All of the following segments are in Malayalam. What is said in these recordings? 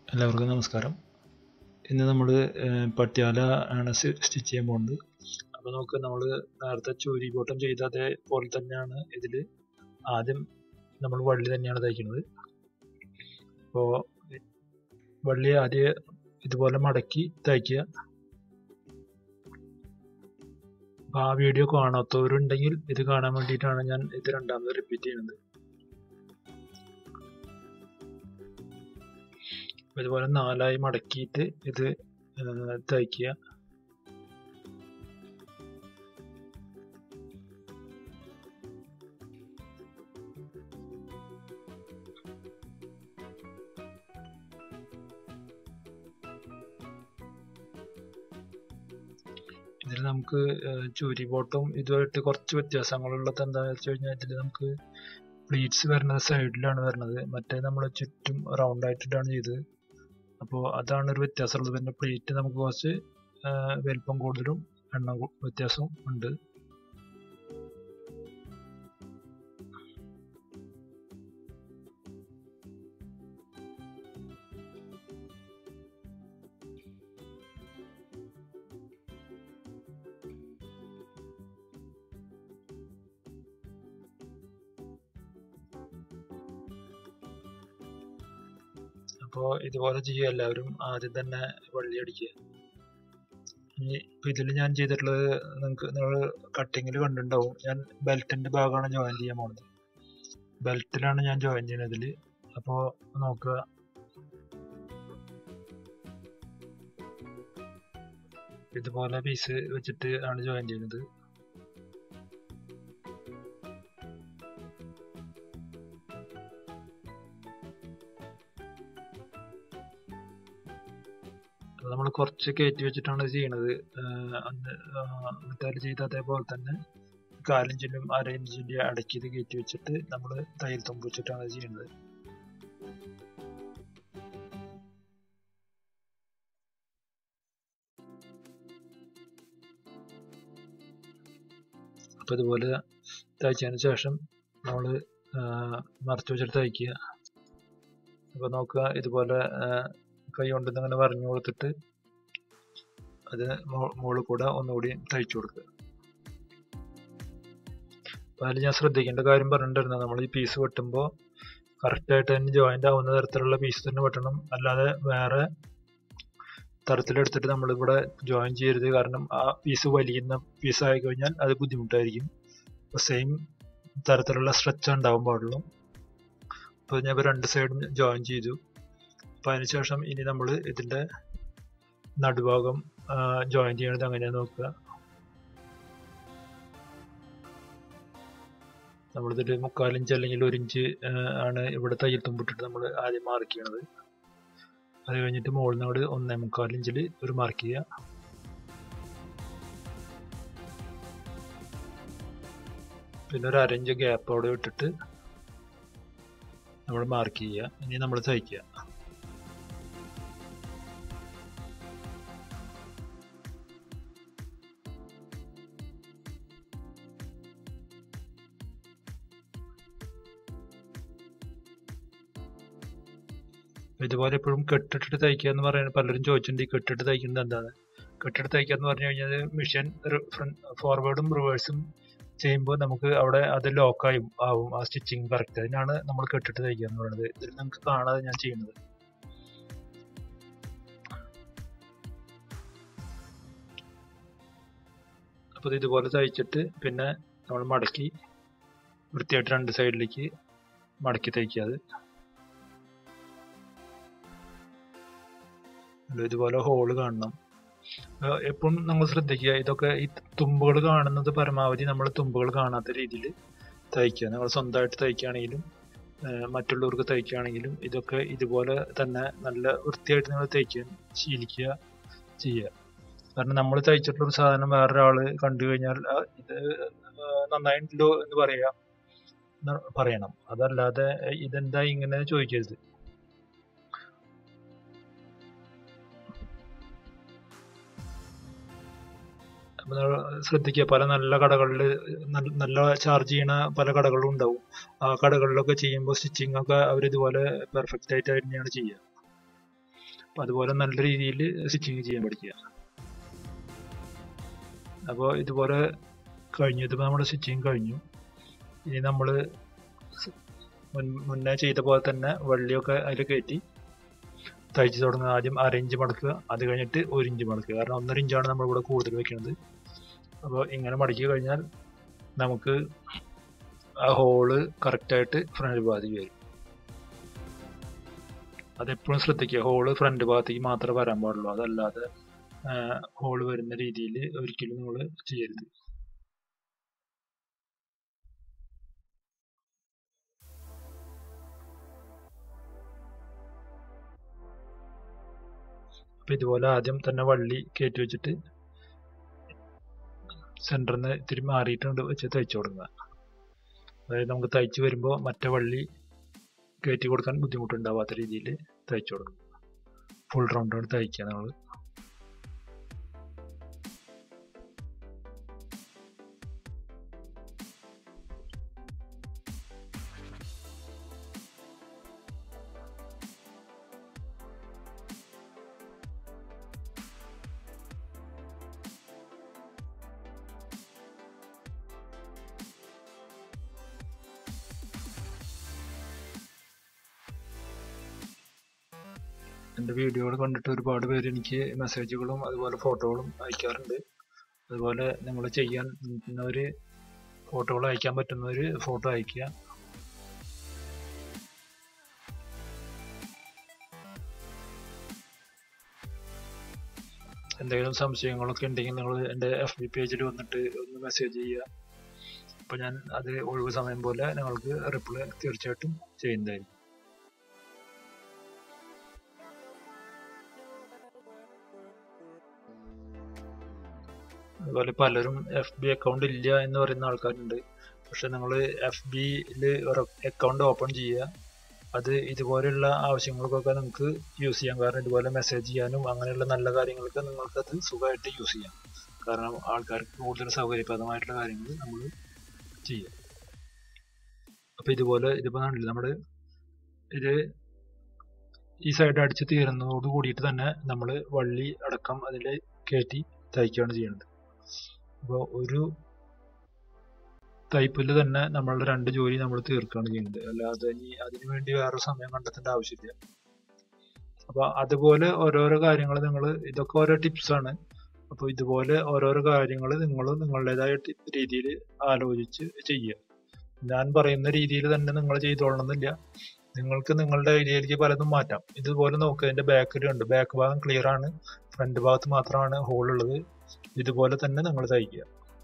എല്ലാവർക്കും നമസ്കാരം ഇന്ന് നമ്മൾ പട്യാല ആണ് സ്റ്റിച്ച് ചെയ്യാൻ പോകുന്നത് അപ്പോൾ നമുക്ക് നമ്മൾ നേരത്തെ ചൂരി ബോട്ടം ചെയ്ത അതേപോലെ തന്നെയാണ് ഇതിൽ ആദ്യം നമ്മൾ വള്ളി തന്നെയാണ് തയ്ക്കുന്നത് അപ്പോൾ വള്ളി ആദ്യം ഇതുപോലെ മടക്കി തയ്ക്കുക അപ്പോൾ ആ വീഡിയോ കാണാത്തവരുണ്ടെങ്കിൽ ഇത് കാണാൻ വേണ്ടിയിട്ടാണ് ഞാൻ ഇത് രണ്ടാമത് റിപ്പീറ്റ് ചെയ്യുന്നത് ഇതുപോലെ നാലായി മടക്കിയിട്ട് ഇത് തയ്ക്കുക ഇതിൽ നമുക്ക് ചൂരി ബോട്ടും ഇതുമായിട്ട് കുറച്ച് വ്യത്യാസങ്ങളുള്ളത് എന്താണെന്ന് വെച്ച് കഴിഞ്ഞാൽ ഇതിൽ നമുക്ക് പ്ലീറ്റ്സ് വരുന്നത് സൈഡിലാണ് വരുന്നത് മറ്റേ നമ്മൾ ചുറ്റും റൗണ്ട് ആയിട്ടിട്ടാണ് ചെയ്തത് അപ്പോൾ അതാണ് ഒരു വ്യത്യാസമുള്ളത് പിന്നെ പ്ലേറ്റ് നമുക്ക് കുറച്ച് വലിപ്പം കൂടുതലും എണ്ണം വ്യത്യാസവും ഉണ്ട് അപ്പോൾ ഇതുപോലെ ചെയ്യുക എല്ലാവരും ആദ്യം തന്നെ വള്ളി അടിക്കുക ഇനി ഇപ്പം ഇതിൽ ഞാൻ ചെയ്തിട്ടുള്ളത് നിങ്ങൾക്ക് നിങ്ങൾ കട്ടിങ്ങിൽ കണ്ടിട്ടുണ്ടാവും ഞാൻ ബെൽറ്റിൻ്റെ ഭാഗമാണ് ജോയിൻ ചെയ്യാൻ പോകുന്നത് ബെൽറ്റിലാണ് ഞാൻ ജോയിൻ ചെയ്യുന്നത് ഇതിൽ അപ്പോൾ നോക്കുക ഇതുപോലെ പീസ് വെച്ചിട്ട് ആണ് ജോയിൻ ചെയ്യുന്നത് നമ്മൾ കുറച്ച് കയറ്റി വെച്ചിട്ടാണ് ചെയ്യണത് അന്ന് മറ്റേ ചെയ്ത അതേപോലെ തന്നെ കാലിഞ്ചിനും അര ഇഞ്ചിൻ്റെ അടക്കിയത് കയറ്റി വെച്ചിട്ട് നമ്മൾ തയ്യൽ തുമ്പ് വെച്ചിട്ടാണ് ചെയ്യുന്നത് അപ്പോൾ ഇതുപോലെ തയ്ച്ചതിന് ശേഷം നമ്മൾ മറച്ചു വെച്ചിട്ട് തയ്ക്കുക അപ്പോൾ നോക്കുക ഇതുപോലെ കൈ കൊണ്ട് ഇങ്ങനെ വരഞ്ഞു കൊടുത്തിട്ട് അത് മുകളിൽ കൂടെ ഒന്നുകൂടി തയ്ച്ചു കൊടുക്കുക അപ്പോൾ അതിൽ ഞാൻ ശ്രദ്ധിക്കേണ്ട കാര്യം പറഞ്ഞിട്ടുണ്ടായിരുന്നു നമ്മൾ ഈ പീസ് വെട്ടുമ്പോൾ കറക്റ്റായിട്ട് തന്നെ ജോയിൻ്റ് ആവുന്ന തരത്തിലുള്ള പീസ് തന്നെ വെട്ടണം അല്ലാതെ വേറെ തരത്തിലെടുത്തിട്ട് നമ്മളിവിടെ ജോയിൻ ചെയ്യരുത് കാരണം ആ പീസ് വലിയുന്ന പീസ് ആയി കഴിഞ്ഞാൽ അത് ബുദ്ധിമുട്ടായിരിക്കും അപ്പോൾ സെയിം തരത്തിലുള്ള സ്ട്രെച്ച് ഉണ്ടാവാൻ പാടുള്ളൂ അപ്പോൾ ഞാൻ ഇപ്പോൾ രണ്ട് സൈഡും ജോയിൻ ചെയ്തു അപ്പോൾ അതിനുശേഷം ഇനി നമ്മൾ ഇതിൻ്റെ നടുഭാഗം ജോയിൻ ചെയ്യണത് എങ്ങനെയാണെന്ന് നോക്കുക നമ്മളിതിൽ മുക്കാലിഞ്ച് അല്ലെങ്കിൽ ഒരു ഇഞ്ച് ആണ് ഇവിടെ തയ്യൽ തുമ്പിട്ടിട്ട് നമ്മൾ ആദ്യം മാർക്ക് ചെയ്യണത് അത് കഴിഞ്ഞിട്ട് മുകളിൽ നിന്ന് അവിടെ ഒന്നേ മുക്കാലിഞ്ചിൽ ഒരു മാർക്ക് ചെയ്യുക പിന്നെ ഒരു അരഞ്ച് ഗ്യാപ്പ് അവിടെ ഇട്ടിട്ട് നമ്മൾ മാർക്ക് ചെയ്യുക ഇനി നമ്മൾ തയ്ക്കുക ഇതുപോലെ എപ്പോഴും കെട്ടിട്ട് തയ്ക്കുക എന്ന് പറയുന്നത് പലരും ചോദിച്ചിട്ടുണ്ട് ഈ കെട്ടിട്ട് തയ്ക്കുന്നത് എന്താണ് കെട്ടിട്ട് തയ്ക്കുക എന്ന് പറഞ്ഞു കഴിഞ്ഞാൽ മെഷീൻ ഫോർവേഡും റിവേഴ്സും ചെയ്യുമ്പോൾ നമുക്ക് അവിടെ അത് ലോക്കായി ആവും ആ സ്റ്റിച്ചിങ് കറക്റ്റ് അതിനാണ് നമ്മൾ കെട്ടിട്ട് തയ്ക്കുക എന്ന് പറയുന്നത് ഇതിൽ നമുക്ക് കാണാതെ ഞാൻ ചെയ്യുന്നത് അപ്പോൾ ഇതുപോലെ തയ്ച്ചിട്ട് പിന്നെ നമ്മൾ മടക്കി വൃത്തിയായിട്ട് രണ്ട് സൈഡിലേക്ക് മടക്കി തയ്ക്കുക അത് ഇതുപോലെ ഹോള് കാണണം എപ്പോഴും നമ്മൾ ശ്രദ്ധിക്കുക ഇതൊക്കെ ഈ തുമ്പുകൾ കാണുന്നത് പരമാവധി നമ്മൾ തുമ്പുകൾ കാണാത്ത രീതിയിൽ തയ്ക്കുക നമ്മൾ സ്വന്തമായിട്ട് തയ്ക്കുകയാണെങ്കിലും മറ്റുള്ളവർക്ക് തയ്ക്കുകയാണെങ്കിലും ഇതൊക്കെ ഇതുപോലെ തന്നെ നല്ല വൃത്തിയായിട്ട് നിങ്ങൾ തയ്ക്കാൻ ശീലിക്കുക ചെയ്യുക കാരണം നമ്മൾ തയ്ച്ചിട്ടുള്ള ഒരു സാധനം വേറൊരാൾ കണ്ടു കഴിഞ്ഞാൽ ഇത് നന്നായിട്ടുണ്ടോ എന്ന് പറയാ പറയണം അതല്ലാതെ ഇതെന്താ ഇങ്ങനെ ചോദിക്കരുത് ശ്രദ്ധിക്കുക പല നല്ല കടകളിൽ നല്ല ചാർജ് ചെയ്യണ പല കടകളും ഉണ്ടാവും ആ കടകളിലൊക്കെ ചെയ്യുമ്പോൾ സ്റ്റിച്ചിങ് ഒക്കെ അവർ ഇതുപോലെ പെർഫെക്റ്റ് ആയിട്ട് തന്നെയാണ് ചെയ്യുക അപ്പം അതുപോലെ നല്ല രീതിയിൽ സ്റ്റിച്ചിങ് ചെയ്യാൻ പഠിക്കുക അപ്പോൾ ഇതുപോലെ കഴിഞ്ഞു ഇതിപ്പോൾ നമ്മുടെ സ്റ്റിച്ചിങ് കഴിഞ്ഞു ഇനി നമ്മൾ മുന്നേ ചെയ്ത പോലെ തന്നെ വള്ളിയൊക്കെ അതിൽ കയറ്റി തയ്ച്ച് തുടങ്ങുക ആദ്യം അര ഇഞ്ച് മടക്കുക അത് കഴിഞ്ഞിട്ട് ഒരു ഇഞ്ച് മടക്കുക കാരണം ഒന്നര ഇഞ്ചാണ് നമ്മളിവിടെ കൂടുതൽ വെക്കുന്നത് അപ്പോൾ ഇങ്ങനെ മടക്കി കഴിഞ്ഞാൽ നമുക്ക് ആ ഹോള് കറക്റ്റായിട്ട് ഫ്രണ്ട് ഭാഗത്തേക്ക് വരും അതെപ്പോഴും ശ്രദ്ധിക്കുക ഹോള് ഫ്രണ്ട് ഭാഗത്തേക്ക് മാത്രമേ വരാൻ പാടുള്ളൂ അതല്ലാതെ ഹോള് വരുന്ന രീതിയിൽ ഒരിക്കലും നിങ്ങൾ ചെയ്യരുത് അപ്പം ഇതുപോലെ ആദ്യം തന്നെ വള്ളി കയറ്റി വെച്ചിട്ട് സെൻറ്ററിൽ നിന്ന് ഇത്തിരി മാറിയിട്ടുണ്ട് വെച്ച് തയ്ച്ചു കൊടുക്കുക അതായത് നമുക്ക് തയ്ച്ച് വരുമ്പോൾ മറ്റേ വള്ളി കയറ്റി കൊടുക്കാൻ ബുദ്ധിമുട്ടുണ്ടാവാത്ത രീതിയിൽ തയ്ച്ചു കൊടുക്കുക ഫുൾ റൗണ്ടോട് തയ്ക്കുക നമ്മൾ എൻ്റെ വീഡിയോകൾ കണ്ടിട്ട് ഒരുപാട് പേര് എനിക്ക് മെസ്സേജുകളും അതുപോലെ ഫോട്ടോകളും അയക്കാറുണ്ട് അതുപോലെ നിങ്ങൾ ചെയ്യാൻ നിൽക്കുന്നവർ ഫോട്ടോകൾ അയക്കാൻ പറ്റുന്നവർ ഫോട്ടോ അയക്കുക എന്തെങ്കിലും സംശയങ്ങളൊക്കെ ഉണ്ടെങ്കിൽ നിങ്ങൾ എൻ്റെ എഫ് ബി പേജിൽ വന്നിട്ട് ഒന്ന് മെസ്സേജ് ചെയ്യുക അപ്പോൾ ഞാൻ അത് ഒഴിവ് സമയം പോലെ നിങ്ങൾക്ക് റിപ്ലൈ തീർച്ചയായിട്ടും ചെയ്യുന്നതായിരിക്കും അതുപോലെ പലരും എഫ് ബി അക്കൗണ്ട് ഇല്ല എന്ന് പറയുന്ന ആൾക്കാരുണ്ട് പക്ഷെ നിങ്ങൾ എഫ് ബിയിൽ ഒരു അക്കൗണ്ട് ഓപ്പൺ ചെയ്യുക അത് ഇതുപോലെയുള്ള ആവശ്യങ്ങൾക്കൊക്കെ നിങ്ങൾക്ക് യൂസ് ചെയ്യാം കാരണം ഇതുപോലെ മെസ്സേജ് ചെയ്യാനും അങ്ങനെയുള്ള നല്ല കാര്യങ്ങൾക്ക് നിങ്ങൾക്ക് അത് സുഖമായിട്ട് യൂസ് ചെയ്യാം കാരണം ആൾക്കാർക്ക് കൂടുതൽ സൗകര്യപ്രദമായിട്ടുള്ള കാര്യങ്ങൾ നമ്മൾ ചെയ്യാം അപ്പോൾ ഇതുപോലെ ഇതിപ്പോൾ കാണില്ല നമ്മൾ ഇത് ഈ സൈഡ് അടിച്ച് തീരുന്നതോട് കൂടിയിട്ട് തന്നെ നമ്മൾ വള്ളി അടക്കം അതിൽ കയറ്റി തയ്ക്കുകയാണ് ചെയ്യുന്നത് അപ്പോൾ ഒരു തയ്പ്പിൽ തന്നെ നമ്മളുടെ രണ്ട് ജോലി നമ്മൾ തീർക്കുകയാണ് ചെയ്യുന്നത് അല്ലാതെ ഇനി അതിനു വേണ്ടി വേറെ സമയം കണ്ടെത്തേണ്ട ആവശ്യമില്ല അപ്പോൾ അതുപോലെ ഓരോരോ കാര്യങ്ങൾ നിങ്ങൾ ഇതൊക്കെ ഓരോ ടിപ്സാണ് അപ്പോൾ ഇതുപോലെ ഓരോരോ കാര്യങ്ങൾ നിങ്ങൾ നിങ്ങളുടേതായ രീതിയിൽ ആലോചിച്ച് ചെയ്യുക ഞാൻ പറയുന്ന രീതിയിൽ തന്നെ നിങ്ങൾ ചെയ്തോളണമെന്നില്ല നിങ്ങൾക്ക് നിങ്ങളുടെ ഐഡിയയിലേക്ക് പലതും മാറ്റാം ഇതുപോലെ നോക്കുക ഇതിന്റെ ബാക്കിൽ ഉണ്ട് ബാക്ക് ഭാഗം ക്ലിയർ ആണ് ഫ്രണ്ട് ഭാഗത്ത് മാത്രമാണ് ഹോൾ ഉള്ളത് ഇതുപോലെ തന്നെ നിങ്ങൾ തയ്ക്കുക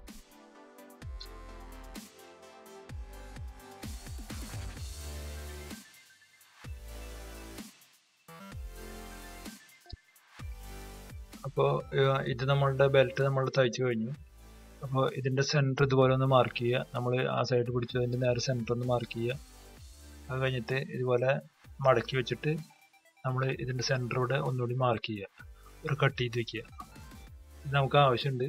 അപ്പോൾ ഇത് നമ്മളുടെ ബെൽറ്റ് നമ്മൾ തയ്ച്ചു കഴിഞ്ഞു അപ്പോൾ ഇതിന്റെ സെന്റർ ഇതുപോലെ ഒന്ന് മാർക്ക് ചെയ്യുക നമ്മൾ ആ സൈഡ് പിടിച്ചതിന്റെ നേരെ സെന്റർ ഒന്ന് മാർക്ക് ചെയ്യുക അത് കഴിഞ്ഞിട്ട് ഇതുപോലെ മടക്കി വെച്ചിട്ട് നമ്മൾ ഇതിന്റെ സെന്റർ ഇവിടെ ഒന്നുകൂടി മാർക്ക് ചെയ്യുക ഒരു കട്ട് ചെയ്ത് വെക്കുക ഇത് നമുക്ക് ആവശ്യമുണ്ട്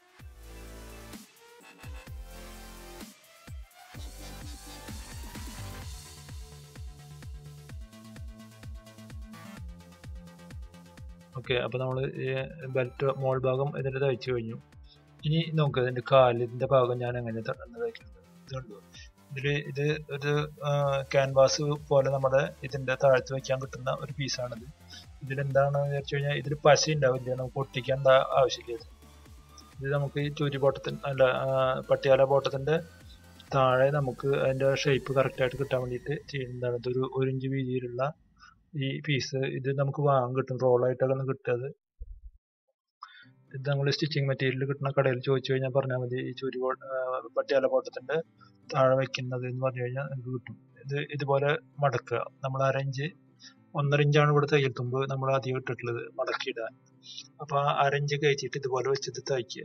ഓക്കെ അപ്പോൾ നമ്മൾ ബെൽറ്റ് മോൾ ഭാഗം ഇതിൻ്റെ തയ്ച്ചു കഴിഞ്ഞു ഇനി നോക്കുക ഇതിൻ്റെ കാലിൻ്റെ ഭാഗം ഞാൻ എങ്ങനെ തയ്ക്കുന്നത് ഇതുണ്ടോ ഇതിൽ ഇത് ഒരു ക്യാൻവാസ് പോലെ നമ്മുടെ ഇതിൻ്റെ താഴത്ത് വെക്കാൻ കിട്ടുന്ന ഒരു പീസാണിത് ഇതിലെന്താണെന്ന് വിചാരിച്ചു കഴിഞ്ഞാൽ ഇതിൽ പശ ഉണ്ടാവില്ല നമുക്ക് ഒട്ടിക്കേണ്ട ആവശ്യമില്ല ഇത് നമുക്ക് ഈ ചൂരി ബോട്ടത്തിന് അല്ല പട്ടിയാല ബോട്ടത്തിൻ്റെ താഴെ നമുക്ക് അതിൻ്റെ ഷേപ്പ് കറക്റ്റായിട്ട് കിട്ടാൻ വേണ്ടിയിട്ട് ചെയ്യുന്നതാണ് ഇതൊരു ഒരു ഇഞ്ച് വീതിയിലുള്ള ഈ പീസ് ഇത് നമുക്ക് വാങ്ങാൻ കിട്ടും റോളായിട്ടൊക്കെ കിട്ടുന്നത് ഇത് നമ്മൾ സ്റ്റിച്ചിങ് മെറ്റീരിയൽ കിട്ടുന്ന കടയിൽ ചോദിച്ചു കഴിഞ്ഞാൽ പറഞ്ഞാൽ മതി ഈ ചൂരി പട്ടിയാല ബോട്ടത്തിന്റെ താഴെ വെക്കുന്നത് എന്ന് പറഞ്ഞു കഴിഞ്ഞാൽ നമുക്ക് കിട്ടും ഇത് ഇതുപോലെ മടക്കുക നമ്മൾ അരഞ്ച് ഒന്നര ഇഞ്ചാണ് ഇവിടെ തയ്യൽ തുമ്പ് നമ്മൾ ആദ്യം ഇട്ടിട്ടുള്ളത് മടക്കിയിടാൻ അപ്പൊ ആ അരഞ്ച് കഴിച്ചിട്ട് ഇതുപോലെ വെച്ചിട്ട് തയ്ക്കുക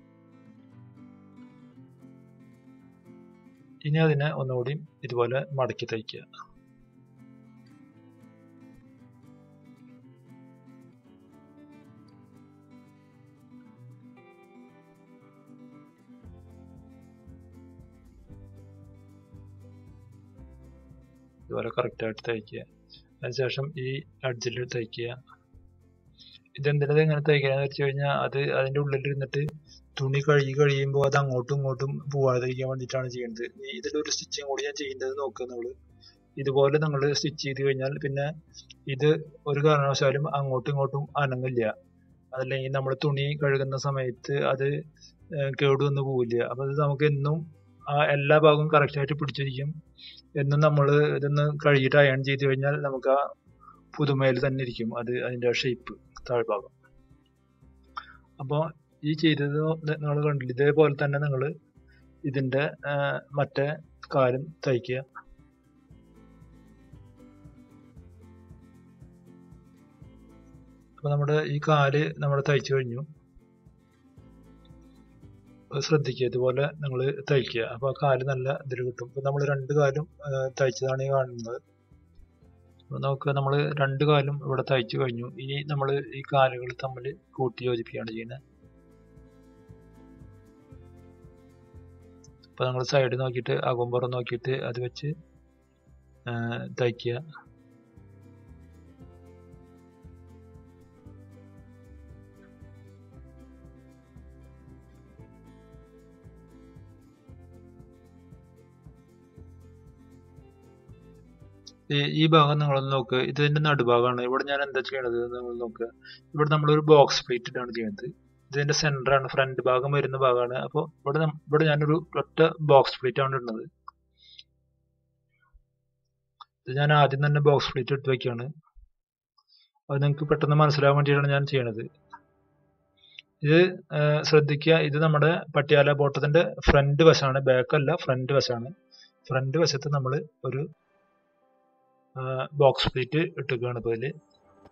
ഇനി അതിനെ ഒന്നുകൂടി ഇതുപോലെ മടക്കി തയ്ക്കുക ഇതുപോലെ കറക്റ്റായിട്ട് തയ്ക്കുക അതിനുശേഷം ഈ അഡ്ജിൽ തയ്ക്കുക ഇതെന്തിനത് ഇങ്ങനെ തയ്ക്കാന്ന് വെച്ച് കഴിഞ്ഞാൽ അത് അതിന്റെ ഉള്ളിൽ ഇരുന്നിട്ട് തുണി കഴുകി കഴിയുമ്പോൾ അത് അങ്ങോട്ടും ഇങ്ങോട്ടും പോവാതിരിക്കാൻ വേണ്ടിയിട്ടാണ് ചെയ്യുന്നത് ഇനി ഇതിലൊരു സ്റ്റിച്ചിങ് കൂടി ഞാൻ ചെയ്യുന്നത് നോക്കുക നിങ്ങള് ഇതുപോലെ നിങ്ങൾ സ്റ്റിച്ച് ചെയ്ത് കഴിഞ്ഞാൽ പിന്നെ ഇത് ഒരു കാരണവശാലും അങ്ങോട്ടും ഇങ്ങോട്ടും അനങ്ങില്ല അതല്ലെങ്കിൽ നമ്മൾ തുണി കഴുകുന്ന സമയത്ത് അത് ഏഹ് കേടുവന്ന് പോവില്ല അപ്പൊ അത് നമുക്ക് എന്നും ആ എല്ലാ ഭാഗവും കറക്റ്റ് ആയിട്ട് പിടിച്ചിരിക്കും എന്നും നമ്മൾ ഇതൊന്ന് കഴുകിയിട്ട് അയൺ ചെയ്ത് കഴിഞ്ഞാൽ നമുക്ക് ആ പുതുമയിൽ തന്നെ ഇരിക്കും അത് അതിന്റെ ഷേപ്പ് താഴ്ഭാഗം അപ്പോൾ ഈ ചെയ്തത് നിങ്ങൾ കണ്ടില്ല ഇതേപോലെ തന്നെ നിങ്ങൾ ഇതിന്റെ ആഹ് മറ്റേ കാലും തയ്ക്കുക അപ്പൊ നമ്മുടെ ഈ കാല് നമ്മൾ തയ്ച്ചു കഴിഞ്ഞു അത് ശ്രദ്ധിക്കുക ഇതുപോലെ നിങ്ങൾ തയ്ക്കുക അപ്പൊ ആ കാല് നല്ല ഇതിൽ കിട്ടും ഇപ്പൊ നമ്മൾ രണ്ട് കാലും ആഹ് തയ്ച്ചതാണ് ഈ കാണുന്നത് അപ്പൊ നമുക്ക് നമ്മൾ രണ്ട് കാലും ഇവിടെ തയ്ച്ചു കഴിഞ്ഞു ഇനി നമ്മൾ ഈ കാലുകൾ തമ്മിൽ കൂട്ടി യോജിപ്പിക്കുകയാണ് ചെയ്യുന്നത് അപ്പൊ നമ്മൾ സൈഡ് നോക്കിയിട്ട് അകമ്പുറം നോക്കിയിട്ട് അത് വെച്ച് ആഹ് തയ്ക്കുക ഈ ഈ ഭാഗം നിങ്ങളൊന്ന് നോക്കുക ഇത് ഇതിന്റെ നടുഭാഗമാണ് ഇവിടെ ഞാൻ എന്താ ചെയ്യണത് എന്ന് നിങ്ങൾ നോക്കുക ഇവിടെ നമ്മളൊരു ബോക്സ് പ്ലേറ്റ് ഇട്ടാണ് ചെയ്യുന്നത് ഇതിന്റെ സെന്റർ ആണ് ഫ്രണ്ട് ഭാഗം വരുന്ന ഭാഗമാണ് അപ്പോൾ ഇവിടെ നം- ഇവിടെ ഞാനൊരു ഒറ്റ ബോക്സ് പ്ലേറ്റ് ആണ് ഇടുന്നത് ഇത് ഞാൻ ആദ്യം തന്നെ ബോക്സ് പ്ലേറ്റ് എടുത്ത് വെക്കുകയാണ് അത് നിങ്ങൾക്ക് പെട്ടെന്ന് മനസ്സിലാവാൻ വേണ്ടിയിട്ടാണ് ഞാൻ ചെയ്യണത് ഇത് ആ, ശ്രദ്ധിക്കുക ഇത് നമ്മുടെ പട്ടിയാല ബോട്ടത്തിന്റെ ഫ്രണ്ട് വശമാണ് ബാക്ക് അല്ല ഫ്രണ്ട് വശമാണ് ഫ്രണ്ട് വശത്ത് നമ്മൾ ഒരു ബോക്സ് പ്ലേറ്റ് ഇട്ടുകയാണ് ഇപ്പോൾ ഇതില്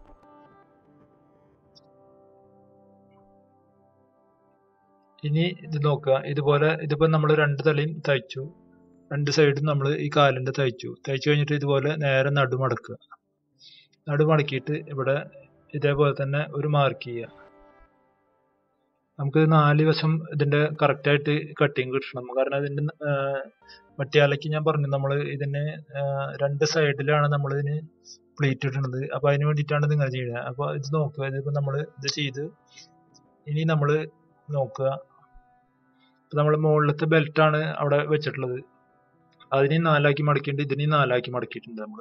ഇനി ഇത് നോക്കുക ഇതുപോലെ ഇതിപ്പോ നമ്മൾ രണ്ട് തലയും തയ്ച്ചു രണ്ട് സൈഡും നമ്മൾ ഈ കാലിന്റെ തയ്ച്ചു തയ്ച്ചു കഴിഞ്ഞിട്ട് ഇതുപോലെ നേരെ നടുമടക്കുക നടുമടക്കിയിട്ട് ഇവിടെ ഇതേപോലെ തന്നെ ഒരു മാർക്ക് ചെയ്യുക നമുക്ക് നാല് വശം ഇതിന്റെ കറക്റ്റ് ആയിട്ട് കട്ടിങ് കിട്ടണം കാരണം ഇതിന്റെ പട്ടിയാലയ്ക്ക് ഞാൻ പറഞ്ഞു നമ്മൾ ഇതിന് ആ, രണ്ട് സൈഡിലാണ് നമ്മൾ ഇതിന് പ്ലേറ്റ് ഇടുന്നത് അപ്പൊ അതിന് വേണ്ടിയിട്ടാണ് ഇത് ഇങ്ങനെ ചെയ്യുന്നത് അപ്പൊ ഇത് നോക്കുക ഇതിപ്പോ നമ്മൾ ഇത് ചെയ്ത് ഇനി നമ്മൾ നോക്കുക നമ്മൾ മുകളിലത്തെ ബെൽറ്റ് ആണ് അവിടെ വെച്ചിട്ടുള്ളത് അതിനെ നാലാക്കി മടക്കിയിട്ടുണ്ട് ഇതിനെ നാലാക്കി മടക്കിയിട്ടുണ്ട് നമ്മൾ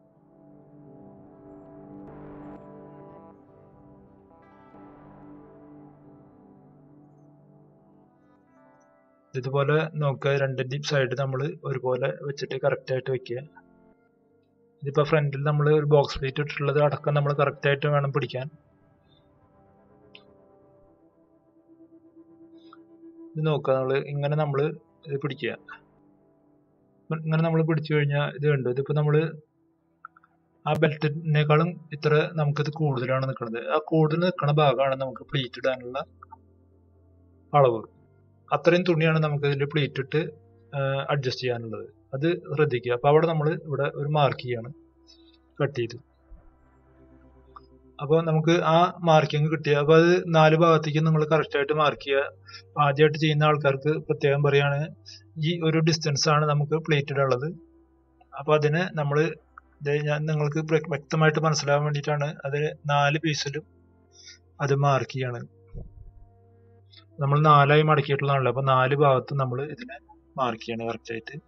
ഇതുപോലെ നോക്കുക രണ്ടിന്റെയും സൈഡ് നമ്മൾ ഒരുപോലെ വെച്ചിട്ട് കറക്റ്റ് ആയിട്ട് വെക്കുക ഇതിപ്പോ ഫ്രണ്ടിൽ നമ്മൾ ഒരു ബോക്സ് പ്ലേറ്റ് ഇട്ടിട്ടുള്ളത് അടക്കം നമ്മൾ കറക്റ്റ് ആയിട്ട് വേണം പിടിക്കാൻ ഇത് നോക്കുക നമ്മൾ ഇങ്ങനെ നമ്മൾ ഇത് പിടിക്കുക ഇങ്ങനെ നമ്മൾ പിടിച്ചു കഴിഞ്ഞാൽ ഇത് കണ്ടു ഇതിപ്പോ നമ്മൾ ആ ബെൽറ്റിനേക്കാളും ഇത്ര നമുക്കിത് കൂടുതലാണ് നിൽക്കുന്നത് ആ കൂടുതൽ നിൽക്കുന്ന ഭാഗമാണ് നമുക്ക് പ്ലീറ്റ് ഇടാനുള്ള അളവ് അത്രയും തുണിയാണ് നമുക്ക് ഇതിൽ പ്ലീറ്റ് ഇട്ട് അഡ്ജസ്റ്റ് ചെയ്യാനുള്ളത് അത് ശ്രദ്ധിക്കുക അപ്പൊ അവിടെ നമ്മൾ ഇവിടെ ഒരു മാർക്ക് ചെയ്യാണ് കട്ട് ചെയ്തു അപ്പോൾ നമുക്ക് ആ മാർക്കിങ് കിട്ടി അപ്പൊ അത് നാല് ഭാഗത്തേക്ക് നിങ്ങൾ കറക്റ്റ് ആയിട്ട് മാർക്ക് ചെയ്യുക ആദ്യമായിട്ട് ചെയ്യുന്ന ആൾക്കാർക്ക് പ്രത്യേകം പറയാണ് ഈ ഒരു ഡിസ്റ്റൻസ് ആണ് നമുക്ക് പ്ലേറ്റഡ് ഉള്ളത് അപ്പൊ അതിന് നമ്മൾ ഞാൻ നിങ്ങൾക്ക് വ്യ- വ്യക്തമായിട്ട് മനസ്സിലാവാൻ വേണ്ടിയിട്ടാണ് അത് നാല് പീസിലും അത് മാർക്ക് ചെയ്യാണ് നമ്മൾ നാലായി മടക്കിയിട്ടുള്ളതാണല്ലോ അപ്പൊ നാല് ഭാഗത്തും നമ്മൾ ഇതിനെ മാർക്ക് ചെയ്യണം കറക്റ്റ് ആയിട്ട്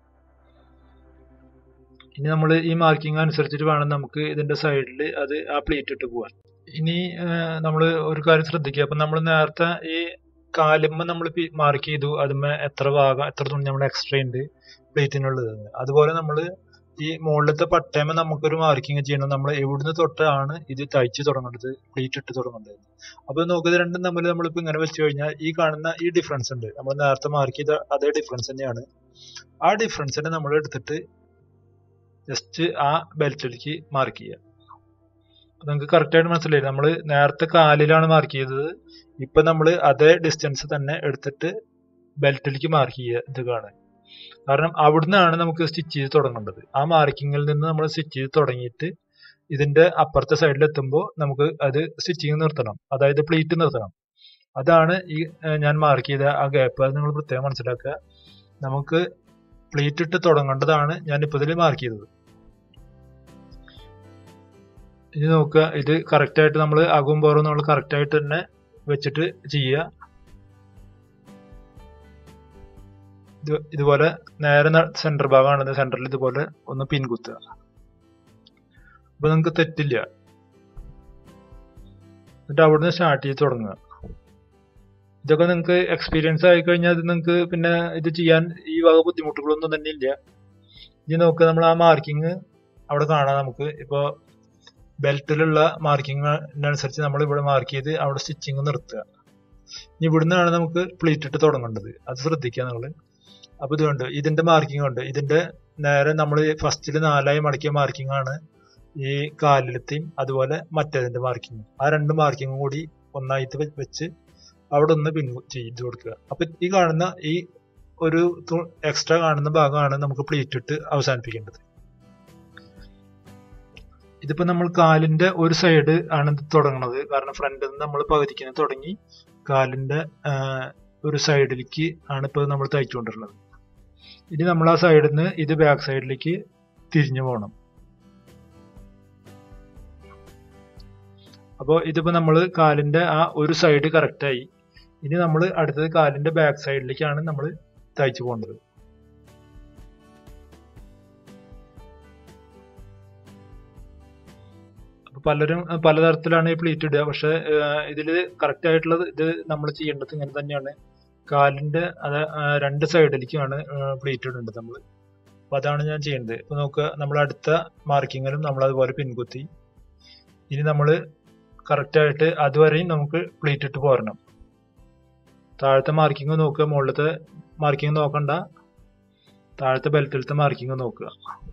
ഇനി നമ്മൾ ഈ മാർക്കിംഗ് അനുസരിച്ചിട്ട് വേണം നമുക്ക് ഇതിന്റെ സൈഡിൽ അത് ആ പ്ലേറ്റ് ഇട്ട് പോവാൻ ഇനി നമ്മൾ ഒരു കാര്യം ശ്രദ്ധിക്കുക അപ്പൊ നമ്മൾ നേരത്തെ ഈ കാലുമ്മ നമ്മൾ മാർക്ക് ചെയ്തു അതുമ്മ എത്ര ഭാഗം എത്ര തുണി നമ്മൾ എക്സ്ട്രാ ഉണ്ട് പ്ലേറ്റിനുള്ളത് അതുപോലെ നമ്മൾ ഈ മുകളിലത്തെ പട്ടയമ നമുക്കൊരു മാർക്കിംഗ് ചെയ്യണം നമ്മൾ എവിടുന്ന് തൊട്ടാണ് ഇത് തയ്ച്ച് തുടങ്ങേണ്ടത് പ്ലേറ്റ് ഇട്ട് തുടങ്ങേണ്ടത് അപ്പൊ നോക്കുക ഇത് രണ്ടും തമ്മിൽ നമ്മളിപ്പോ ഇങ്ങനെ വെച്ച് കഴിഞ്ഞാൽ ഈ കാണുന്ന ഈ ഡിഫറൻസ് ഉണ്ട് നമ്മൾ നേരത്തെ മാർക്ക് ചെയ്ത അതേ ഡിഫറൻസ് തന്നെയാണ് ആ ഡിഫറൻസിനെ നമ്മൾ എടുത്തിട്ട് ജസ്റ്റ് ആ ബെൽറ്റിലേക്ക് മാർക്ക് ചെയ്യുക അപ്പൊ നിങ്ങൾക്ക് കറക്റ്റ് ആയിട്ട് മനസ്സിലായി നമ്മൾ നേരത്തെ കാലിലാണ് മാർക്ക് ചെയ്തത് ഇപ്പൊ നമ്മൾ അതേ ഡിസ്റ്റൻസ് തന്നെ എടുത്തിട്ട് ബെൽറ്റിലേക്ക് മാർക്ക് ചെയ്യുക ഇത് കാണാൻ കാരണം അവിടുന്നാണ് നമുക്ക് സ്റ്റിച്ച് ചെയ്ത് തുടങ്ങേണ്ടത് ആ മാർക്കിങ്ങിൽ നിന്ന് നമ്മൾ സ്റ്റിച്ച് ചെയ്ത് തുടങ്ങിയിട്ട് ഇതിന്റെ അപ്പുറത്തെ സൈഡിൽ എത്തുമ്പോൾ നമുക്ക് അത് സ്റ്റിച്ചിങ് നിർത്തണം അതായത് പ്ലീറ്റ് നിർത്തണം അതാണ് ഈ ഏഹ്, ഞാൻ മാർക്ക് ചെയ്ത ആ ഗ്യാപ്പ് അത് നിങ്ങൾ പ്രത്യേകം മനസ്സിലാക്കുക നമുക്ക് പ്ലീറ്റ് ഇട്ട് തുടങ്ങേണ്ടതാണ് ഞാൻ ഇപ്പൊ ഇതിൽ മാർക്ക് ചെയ്തത് ഇനി നോക്കുക ഇത് കറക്റ്റ് ആയിട്ട് നമ്മൾ അകവും പുറവും നമ്മൾ കറക്റ്റ് ആയിട്ട് തന്നെ വെച്ചിട്ട് ചെയ്യുക ഇത് ഇതുപോലെ നേരെ സെന്റർ ഭാഗമാണ് സെന്ററിൽ ഇതുപോലെ ഒന്ന് പിൻ കുത്തുക അപ്പൊ നിങ്ങൾക്ക് തെറ്റില്ല എന്നിട്ട് അവിടുന്ന് സ്റ്റാർട്ട് ചെയ്ത് തുടങ്ങുക ഇതൊക്കെ നിങ്ങൾക്ക് എക്സ്പീരിയൻസ് ആയി കഴിഞ്ഞാൽ ഇത് നിങ്ങൾക്ക് പിന്നെ ഇത് ചെയ്യാൻ ഈ വക ബുദ്ധിമുട്ടുകളൊന്നും തന്നെ ഇല്ല ഇനി നോക്കുക നമ്മൾ ആ മാർക്കിങ് അവിടെ കാണാം നമുക്ക് ഇപ്പോൾ ബെൽറ്റിലുള്ള മാർക്കിങ്ങിനനുസരിച്ച് നമ്മൾ ഇവിടെ മാർക്ക് ചെയ്ത് അവിടെ സ്റ്റിച്ചിങ് നിർത്തുക ഇനി ഇവിടുന്നാണ് നമുക്ക് പ്ലീറ്റ് ഇട്ട് തുടങ്ങേണ്ടത് അത് ശ്രദ്ധിക്കുക നിങ്ങൾ അപ്പൊ ഇതുകൊണ്ട് ഇതിന്റെ മാർക്കിംഗ് ഉണ്ട് ഇതിന്റെ നേരെ നമ്മൾ ഫസ്റ്റിൽ നാലായി മടക്കിയ മാർക്കിംഗ് ആണ് ഈ കാലിലത്തെയും അതുപോലെ മറ്റേതിന്റെ മാർക്കിംഗ് ആ രണ്ട് മാർക്കിങ്ങും കൂടി ഒന്നായിട്ട് വെച്ച് അവിടെ ഒന്ന് പിൻ ചെയ്ത് കൊടുക്കുക അപ്പൊ ഈ കാണുന്ന ഈ ഒരു എക്സ്ട്രാ കാണുന്ന ഭാഗമാണ് നമുക്ക് പ്ലീറ്റ് ഇട്ട് അവസാനിപ്പിക്കേണ്ടത് ഇതിപ്പോ നമ്മൾ കാലിന്റെ ഒരു സൈഡ് ആണ് ഇത് തുടങ്ങുന്നത് കാരണം ഫ്രണ്ടിൽ നിന്ന് നമ്മൾ പകുതിക്കുന്ന തുടങ്ങി കാലിന്റെ ഒരു സൈഡിലേക്ക് ആണ് ഇപ്പൊ നമ്മൾ തയ്ച്ചുകൊണ്ടിരുന്നത് ഇനി നമ്മൾ ആ സൈഡിൽ നിന്ന് ഇത് ബാക്ക് സൈഡിലേക്ക് തിരിഞ്ഞു പോകണം അപ്പോൾ ഇതിപ്പോ നമ്മൾ കാലിന്റെ ആ ഒരു സൈഡ് കറക്റ്റ് ആയി ഇനി നമ്മൾ അടുത്തത് കാലിന്റെ ബാക്ക് സൈഡിലേക്കാണ് നമ്മൾ തയ്ച്ചു പോകേണ്ടത് അപ്പൊ പലരും പലതരത്തിലാണ് ഈ പ്ലീറ്റ് ഇടുക പക്ഷെ ഇതിൽ കറക്റ്റ് ആയിട്ടുള്ളത് ഇത് നമ്മൾ ചെയ്യേണ്ടത് ഇങ്ങനെ തന്നെയാണ് കാലിന്റെ അത് രണ്ട് സൈഡിലേക്കാണ് പ്ലീറ്റ് ഇടേണ്ടത് നമ്മൾ അപ്പൊ അതാണ് ഞാൻ ചെയ്യുന്നത് ഇപ്പൊ നോക്കുക നമ്മൾ അടുത്ത മാർക്കിങ്ങിലും നമ്മൾ അതുപോലെ പിൻകുത്തി ഇനി നമ്മൾ കറക്റ്റ് ആയിട്ട് അതുവരെയും നമുക്ക് പ്ലീറ്റ് ഇട്ട് പോരണം താഴത്തെ മാർക്കിംഗ് നോക്കുക മുകളിലത്തെ മാർക്കിംഗ് നോക്കണ്ട താഴത്തെ ബെൽറ്റിലത്തെ മാർക്കിംഗ് നോക്കുക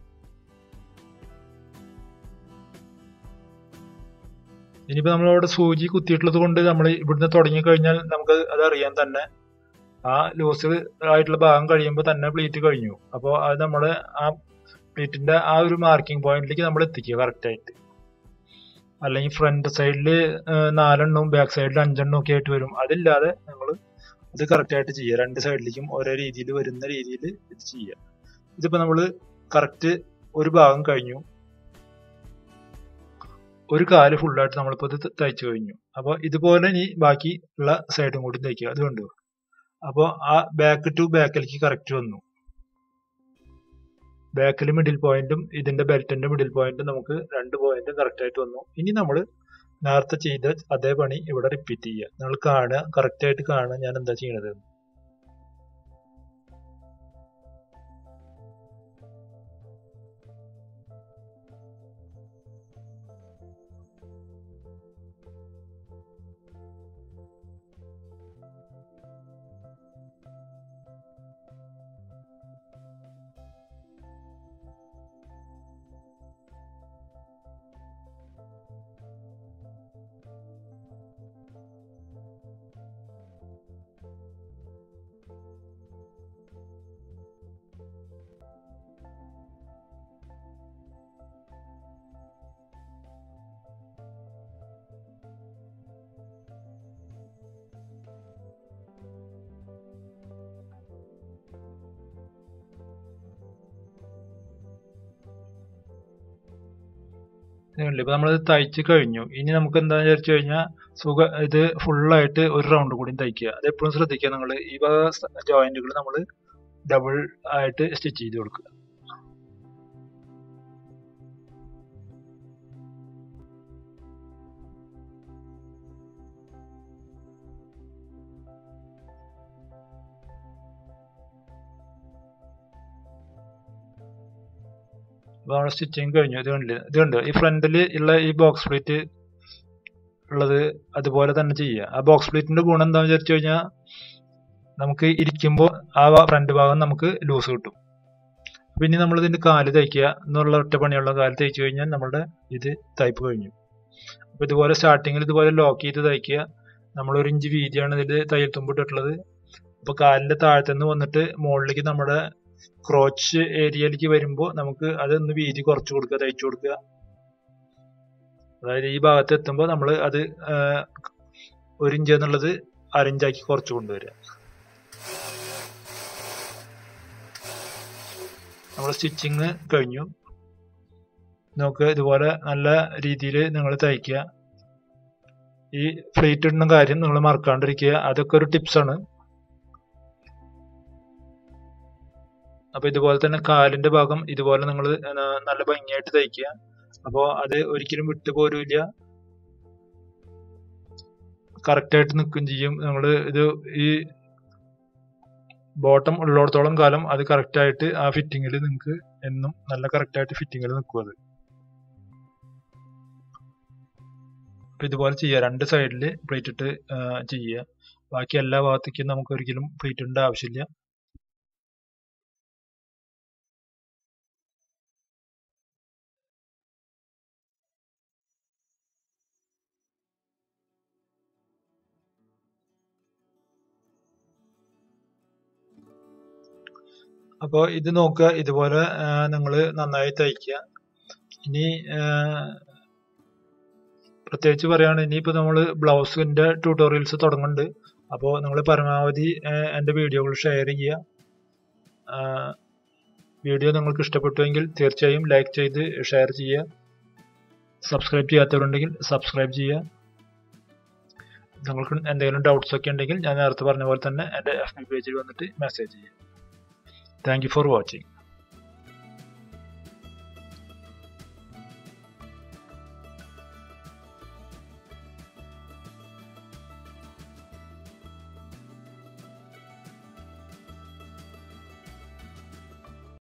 ഇനിയിപ്പോ നമ്മളവിടെ സൂചി കുത്തിയിട്ടുള്ളത് കൊണ്ട് നമ്മൾ ഇവിടുന്ന് തുടങ്ങി കഴിഞ്ഞാൽ നമുക്ക് അത് അറിയാൻ തന്നെ ആ ലൂസ് ആയിട്ടുള്ള ഭാഗം കഴിയുമ്പോൾ തന്നെ പ്ലീറ്റ് കഴിഞ്ഞു അപ്പോൾ അത് നമ്മൾ ആ പ്ലീറ്റിന്റെ ആ ഒരു മാർക്കിംഗ് പോയിന്റിലേക്ക് നമ്മൾ എത്തിക്കുക കറക്റ്റ് ആയിട്ട് അല്ലെങ്കിൽ ഫ്രണ്ട് സൈഡിൽ നാലെണ്ണവും ബാക്ക് സൈഡിൽ അഞ്ചെണ്ണവും ഒക്കെ ആയിട്ട് വരും അതില്ലാതെ നമ്മൾ ഇത് കറക്റ്റ് ആയിട്ട് ചെയ്യുക രണ്ട് സൈഡിലേക്കും ഓരോ രീതിയിൽ വരുന്ന രീതിയിൽ ഇത് ചെയ്യുക ഇതിപ്പോ നമ്മൾ കറക്റ്റ് ഒരു ഭാഗം കഴിഞ്ഞു ഒരു കാല് ഫുള്ളായിട്ട് നമ്മളിപ്പോൾ ഇത് തയ്ച്ചു കഴിഞ്ഞു അപ്പോൾ ഇതുപോലെ ഇനി ബാക്കി ഉള്ള സൈഡും കൂടി തയ്ക്കുക അതുകൊണ്ട് അപ്പോൾ ആ ബാക്ക് ടു ബാക്കിലേക്ക് കറക്റ്റ് വന്നു ബാക്കിൽ മിഡിൽ പോയിന്റും ഇതിന്റെ ബെൽറ്റിന്റെ മിഡിൽ പോയിന്റും നമുക്ക് രണ്ട് പോയിന്റും കറക്റ്റ് ആയിട്ട് വന്നു ഇനി നമ്മൾ നേരത്തെ ചെയ്ത അതേ പണി ഇവിടെ റിപ്പീറ്റ് ചെയ്യുക നിങ്ങൾ കാണുക കറക്റ്റ് ആയിട്ട് കാണുക ഞാൻ എന്താ ചെയ്യണത് ഇപ്പൊ നമ്മൾ തയ്ച്ച് കഴിഞ്ഞു ഇനി നമുക്ക് എന്താന്ന് വിചാരിച്ചു കഴിഞ്ഞാൽ സുഖ ഇത് ഫുള്ളായിട്ട് ഒരു റൗണ്ട് കൂടി തയ്ക്കുക അത് എപ്പോഴും ശ്രദ്ധിക്കുക നിങ്ങൾ ഈ വക ജോയിന്റുകൾ നമ്മൾ ഡബിൾ ആയിട്ട് സ്റ്റിച്ച് ചെയ്ത് കൊടുക്കുക അപ്പോൾ നമ്മുടെ സ്റ്റിച്ചിങ് കഴിഞ്ഞു ഇത് കണ്ടില്ല ഇത് കണ്ടു ഈ ഫ്രണ്ടിൽ ഉള്ള ഈ ബോക്സ് പ്ലേറ്റ് ഉള്ളത് അതുപോലെ തന്നെ ചെയ്യുക ആ ബോക്സ് പ്ലേറ്റിന്റെ ഗുണം എന്താണെന്ന് വിചാരിച്ചു കഴിഞ്ഞാൽ നമുക്ക് ഇരിക്കുമ്പോൾ ആ ഫ്രണ്ട് ഭാഗം നമുക്ക് ലൂസ് കിട്ടും പിന്നെ നമ്മൾ ഇതിന്റെ കാല് തയ്ക്കുക എന്നുള്ള ഒറ്റ പണിയുള്ള കാല് തയ്ച്ചു കഴിഞ്ഞാൽ നമ്മളുടെ ഇത് തയ്പ്പ് കഴിഞ്ഞു അപ്പൊ ഇതുപോലെ സ്റ്റാർട്ടിങ്ങിൽ ഇതുപോലെ ലോക്ക് ചെയ്ത് തയ്ക്കുക നമ്മൾ ഒരു ഇഞ്ച് വീതിയാണ് ഇതിൽ തയ്യൽ തുമ്പിട്ടിട്ടുള്ളത് അപ്പൊ കാലിന്റെ താഴത്തുനിന്ന് വന്നിട്ട് മുകളിലേക്ക് നമ്മുടെ ക്രോച്ച് ഏരിയയിലേക്ക് വരുമ്പോൾ നമുക്ക് അതൊന്ന് വീതി കുറച്ച് കൊടുക്കുക തയ്ച്ചു കൊടുക്കുക അതായത് ഈ ഭാഗത്ത് എത്തുമ്പോൾ നമ്മൾ അത് ഒരു ഇഞ്ച് എന്നുള്ളത് അരഞ്ചാക്കി കുറച്ച് കൊണ്ടുവരിക നമ്മൾ സ്റ്റിച്ചിങ് കഴിഞ്ഞു നോക്കുക ഇതുപോലെ നല്ല രീതിയിൽ നിങ്ങൾ തയ്ക്കുക ഈ ഫ്ലീറ്റ് ഇടുന്ന കാര്യം നിങ്ങൾ മറക്കാണ്ടിരിക്കുക അതൊക്കെ ഒരു ടിപ്സാണ് അപ്പൊ ഇതുപോലെ തന്നെ കാലിന്റെ ഭാഗം ഇതുപോലെ നിങ്ങൾ നല്ല ഭംഗിയായിട്ട് തയ്ക്കുക അപ്പോൾ അത് ഒരിക്കലും വിട്ടുപോരില്ല കറക്റ്റ് ആയിട്ട് നിൽക്കുകയും ചെയ്യും നിങ്ങൾ ഇത് ഈ ബോട്ടം ഉള്ളിടത്തോളം കാലം അത് കറക്റ്റ് ആയിട്ട് ആ ഫിറ്റിങ്ങിൽ നിങ്ങൾക്ക് എന്നും നല്ല കറക്റ്റ് ആയിട്ട് ഫിറ്റിങ്ങിൽ നിൽക്കും അത് അപ്പൊ ഇതുപോലെ ചെയ്യുക രണ്ട് സൈഡിൽ പ്ലേറ്റ് ഇട്ട് ചെയ്യുക ബാക്കി എല്ലാ ഭാഗത്തേക്കും നമുക്ക് ഒരിക്കലും പ്ലേറ്റ് ഇടേണ്ട ആവശ്യമില്ല അപ്പോൾ ഇത് നോക്കുക ഇതുപോലെ നിങ്ങൾ നന്നായി തയ്ക്കുക ഇനി പ്രത്യേകിച്ച് പറയുകയാണ് ഇനിയിപ്പോൾ നമ്മൾ ബ്ലൗസിൻ്റെ ട്യൂട്ടോറിയൽസ് തുടങ്ങുന്നുണ്ട് അപ്പോൾ നിങ്ങൾ പരമാവധി എൻ്റെ വീഡിയോകൾ ഷെയർ ചെയ്യുക വീഡിയോ നിങ്ങൾക്ക് ഇഷ്ടപ്പെട്ടുവെങ്കിൽ തീർച്ചയായും ലൈക്ക് ചെയ്ത് ഷെയർ ചെയ്യുക സബ്സ്ക്രൈബ് ചെയ്യാത്തവരുണ്ടെങ്കിൽ സബ്സ്ക്രൈബ് ചെയ്യുക നിങ്ങൾക്ക് എന്തെങ്കിലും ഡൗട്ട്സ് ഒക്കെ ഉണ്ടെങ്കിൽ ഞാൻ നേരത്തെ പറഞ്ഞ പോലെ തന്നെ എൻ്റെ എഫ് ബി പേജിൽ വന്നിട്ട് മെസ്സേജ് ചെയ്യുക താങ്ക് യു ഫോർ വാച്ചിങ്